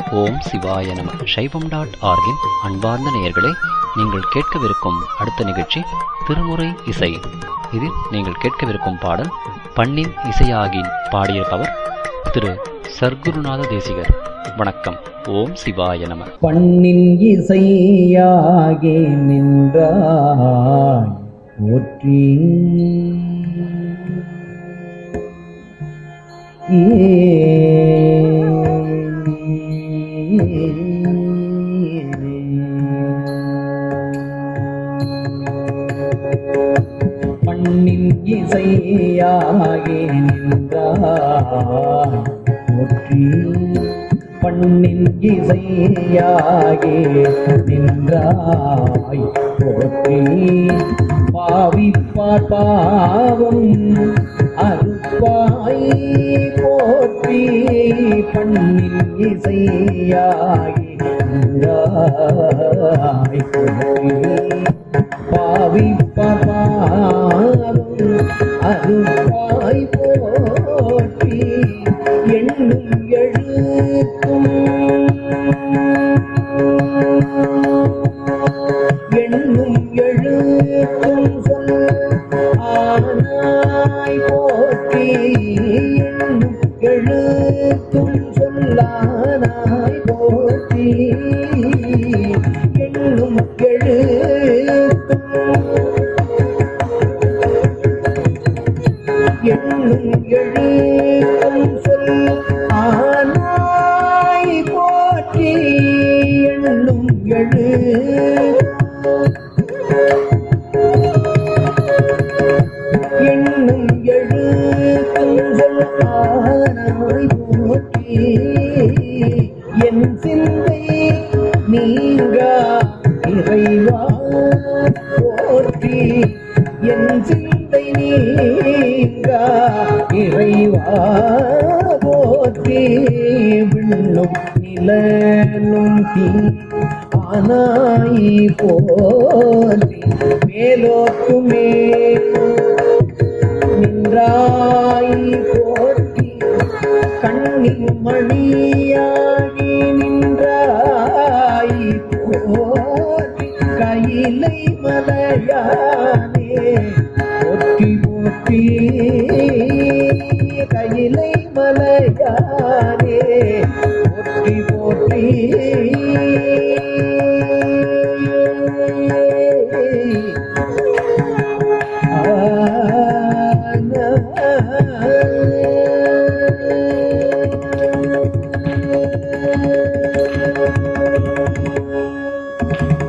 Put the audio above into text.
ஓம் சிவாய நம சைவம் டாட் ஆர்கின் அன்பார்ந்த நேயர்களே நீங்கள் கேட்கவிருக்கும் அடுத்த நிகழ்ச்சி திருமுறை இசை இதில் நீங்கள் கேட்கவிருக்கும் பாடல் பண்ணின் இசையாகின் பாடியிருப்பவர் திரு சர்க்குருநாத தேசிகர் வணக்கம் ஓம் சிவாய நம பண்ணின் இசையாகே நின்றாய் போற்றி பண்ணின் இசையாகே நின்றாய் போற்றி பண்ணின் இசையாகே நின்றாய் போற்றி பாவிப்பார் பாவம் அறுப்பாய் போற்றி பண்ணின் இசையாகி நின்றாய் போற்றி பாவிப்பார் பாவம் அறுப்பாய் போற்றி எண்ணும் எழுத்தும் எண்ணும் எழுத்தும் சொல் ஆனாய் போற்றி எண்ணும் எழுத்தும் சொல்லானாய் போற்றி எண்ணும் எழுத்தும் எண்ணும் எழுத்தும் சொல் ஆனாய் போற்றி எண்ணும் எழு எண்ணும் எழுத்தும் சொல் ஆனாய் போற்றி என் சிந்தை நீங்கா இறைவா போற்றி என் சிந்தை நீங்கா இறைவா போற்றி விண்ணும் நிலனும் தீ ஆனாய் போற்றி மேலோக்குமே நின்றாய் போற்றி கண்ணின் மணியாகி நின்றாய் போற்றி கையிலை மலையானே போற்றி போற்றி கையிலை மலையானே போற்றி போற்றி ஆன